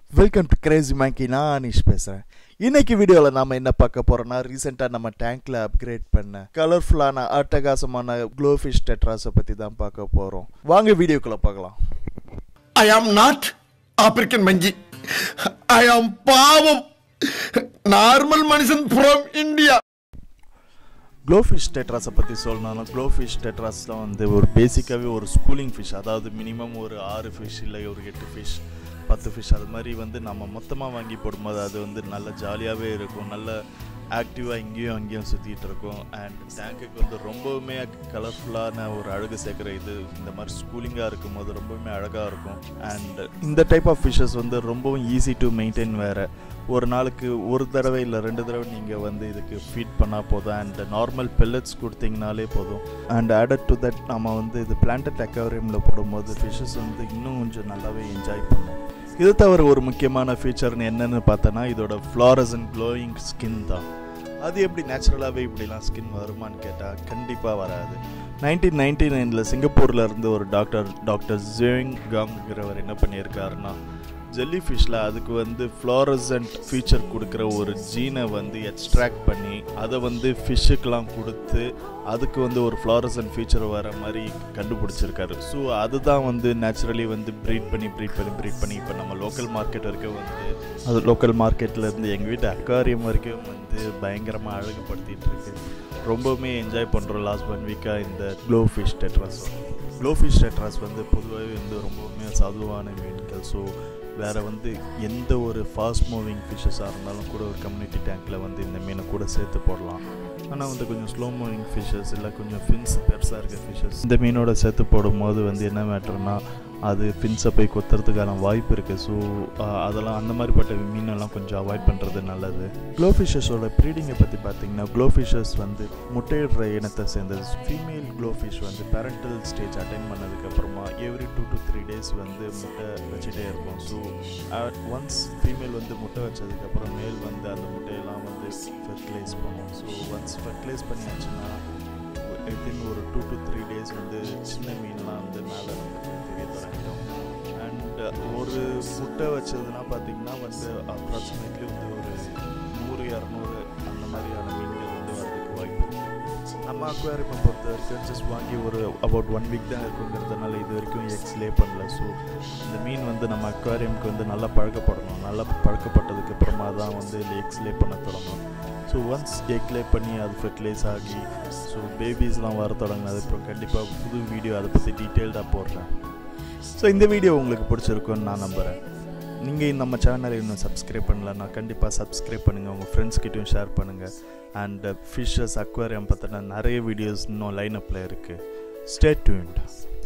Welcome to Crazy மேங்கி நான் அனீஷ் பேசுகிறேன் இன்னைக்கு வீடியோவில் நாம் என்ன பார்க்க போகிறோம்னா ரீசெண்டாக நம்ம டேங்க்கில் அப்கிரேட் பண்ண கலர்ஃபுல்லான அட்டகாசமான க்ளோஃபிஷ் டெட்ராஸை பற்றி தான் பார்க்க போகிறோம் வாங்க வீடியோக்குள்ளே பார்க்கலாம் I am not African monkey. I am பாவம் நார்மல் மனுஷன் ஃப்ரம் இந்தியா க்ளோஃபிஷ் டெட்ராஸை பற்றி சொல்லணும்னா க்ளோஃபிஷ் டெட்ராஸில் வந்து ஒரு பேசிக்காகவே ஒரு ஸ்கூலிங் ஃபிஷ் அதாவது மினிமம் ஒரு ஆறு ஃபிஷ் இல்லை ஒரு எட்டு ஃபிஷ் பத்து ஃபிஷ் அது மாதிரி வந்து நம்ம மொத்தமாக வாங்கி போடும்போது அது வந்து நல்ல ஜாலியாகவே இருக்கும் நல்ல ஆக்டிவாக இங்கேயும் அங்கேயும் சுற்றிட்டு இருக்கும் அண்ட் டேங்குக்கு வந்து ரொம்பவுமே கலர்ஃபுல்லான ஒரு அழகு சேர்க்குற இது இந்த மாதிரி ஸ்கூலிங்காக இருக்கும் போது ரொம்பவுமே அழகாக இருக்கும் அண்ட் இந்த டைப் ஆஃப் ஃபிஷ்ஷஸ் வந்து ரொம்பவும் ஈஸி டு மெயின்டைன் வேறு ஒரு நாளுக்கு ஒரு தடவை இல்லை ரெண்டு தடவை நீங்கள் வந்து இதுக்கு ஃபீட் பண்ணால் போதும் அண்ட் நார்மல் பெல்லட்ஸ் கொடுத்தீங்கனாலே போதும் அண்ட் ஆடட் டு தட் நம்ம வந்து இது பிளான்டட் அக்வாரியமில் போடும்போது ஃபிஷ்ஷஸ் வந்து இன்னும் கொஞ்சம் நல்லாவே என்ஜாய் பண்ணும் இது தவிர ஒரு முக்கியமான ஃபீச்சர்னு என்னென்னு பார்த்தோன்னா இதோட ஃப்ளாரசன் க்ளோயிங் ஸ்கின் தான் அது எப்படி நேச்சுரலாகவே இப்படிலாம் ஸ்கின் வருமான்னு கேட்டால் கண்டிப்பாக வராது நைன்டீன் நைன்டி நைனில் சிங்கப்பூரில் இருந்து ஒரு டாக்டர் டாக்டர் ஜேங் காங்கிறவர் என்ன பண்ணியிருக்காருன்னா ஜெல்லி ஃபிஷ்ஷில் அதுக்கு வந்து ஃப்ளாரசன்ட் ஃபீச்சர் கொடுக்குற ஒரு ஜீனை வந்து எக்ஸ்ட்ராக்ட் பண்ணி அதை வந்து ஃபிஷ்ஷுக்கெலாம் கொடுத்து அதுக்கு வந்து ஒரு ஃப்ளாரசன்ட் ஃபீச்சர் வர மாதிரி கண்டுபிடிச்சிருக்காரு ஸோ அதுதான் வந்து நேச்சுரலி வந்து ப்ரீட் பண்ணி ப்ரீட் பண்ணி ப்ரீட் பண்ணி இப்போ நம்ம லோக்கல் மார்க்கெட் வரைக்கும் வந்து அது லோக்கல் மார்க்கெட்டில் இருந்து எங்கள் வீட்டு அக்வாரியம் வரைக்கும் வந்து பயங்கரமாக அழகுபடுத்திட்டு இருக்கு ரொம்பவுமே என்ஜாய் பண்ணுறோம் லாஸ்ட் ஒன் வீக்காக இந்த GloFish tetras GloFish tetras வந்து பொதுவாகவே வந்து ரொம்பவுமே சாதுவான மீன்கள் ஸோ வேறு வந்து எந்த ஒரு ஃபாஸ்ட் மூவிங் ஃபிஷ்ஷஸாக இருந்தாலும் கூட ஒரு கம்யூனிட்டி டேங்க்கில் வந்து இந்த மீனை கூட சேர்த்து போடலாம் ஆனால் வந்து கொஞ்சம் ஸ்லோ மூவிங் ஃபிஷ்ஷஸ் இல்லை கொஞ்சம் ஃபின்ஸ் பெருசாக இருக்க ஃபிஷ்ஷஸ் இந்த மீனோட சேர்த்து போடும்போது வந்து என்ன மேட்டர்னா அது ஃபின்ஸை போய் கொத்துறதுக்கான வாய்ப்பு இருக்குது ஸோ அதெல்லாம் அந்த மாதிரிப்பட்ட மீனெல்லாம் கொஞ்சம் அவாய்ட் பண்ணுறது நல்லது க்ளோ ஃபிஷ்ஷஸோட ப்ரீடிங்கை பற்றி பார்த்தீங்கன்னா க்ளோ ஃபிஷ்ஷஸ் வந்து முட்டையிடுற இனத்தை சேர்ந்தது ஃபீமேல் க்ளோ ஃபிஷ் வந்து பேரண்டல் ஸ்டேஜ் அட்டைன் பண்ணதுக்கப்புறமா every two to three days வந்து முட்டை வச்சுட்டே இருக்கும் ஸோ ஒன்ஸ் ஃபீமேல் வந்து முட்டை வச்சதுக்கப்புறம் மேல் வந்து அந்த முட்டையெல்லாம் வந்து ஃபெர்டிலைஸ் பண்ணும் ஸோ ஒன்ஸ் ஃபெர்டிலைஸ் பண்ணியாச்சுன்னா வித்தின் ஒரு டூ டு த்ரீ டேஸ் வந்து சின்ன மீன்லாம் வந்து மேலே நமக்கு தெரிய தொடங்கிடும் அண்ட் ஒரு முட்டை வச்சதுன்னா பார்த்தீங்கன்னா வந்து அப்ராக்சிமேட்லி வந்து ஒரு நூறு இரநூறு அந்த மாதிரியான மீன்கள் வந்து வரதுக்கு வாய்ப்பு இருக்கு நம்ம அக்வாரியமை பொறுத்த வரைக்கும் ஜஸ்ட் வாங்கி ஒரு அபவுட் ஒன் வீக் தான் இருக்குங்கிறதுனால இது வரைக்கும் எக்ஸ் லே பண்ணல ஸோ இந்த மீன் வந்து நம்ம அக்வாரியமுக்கு வந்து நல்லா பழக்கப்படணும் நல்லா பழக்கப்பட்டதுக்கு அப்புறமா தான் வந்து எக்ஸ் லே பண்ண தொடங்கணும் ஸோ ஒன்ஸ் எக் லே பண்ணி அது ஃபெர்டிலைஸ் ஆகி ஸோ பேபிஸ்லாம் வர தொடங்கினதுக்கப்புறம் கண்டிப்பாக புது வீடியோ அதை பற்றி டீட்டெயில்டாக போடுறேன் ஸோ இந்த வீடியோ உங்களுக்கு பிடிச்சிருக்குன்னு நான் நம்புகிறேன் நீங்கள் நம்ம சேனலை இன்னும் சப்ஸ்கிரைப் பண்ணலன்னா கண்டிப்பாக சப்ஸ்கிரைப் பண்ணுங்கள் உங்கள் ஃப்ரெண்ட்ஸ்கிட்டையும் ஷேர் பண்ணுங்கள் அண்ட் ஃபிஷ்ஷஸ் அக்வாரியம் பற்றின நிறைய வீடியோஸ் இன்னும் லைன் அப்பில் இருக்குது ஸ்டே டியூன்ட்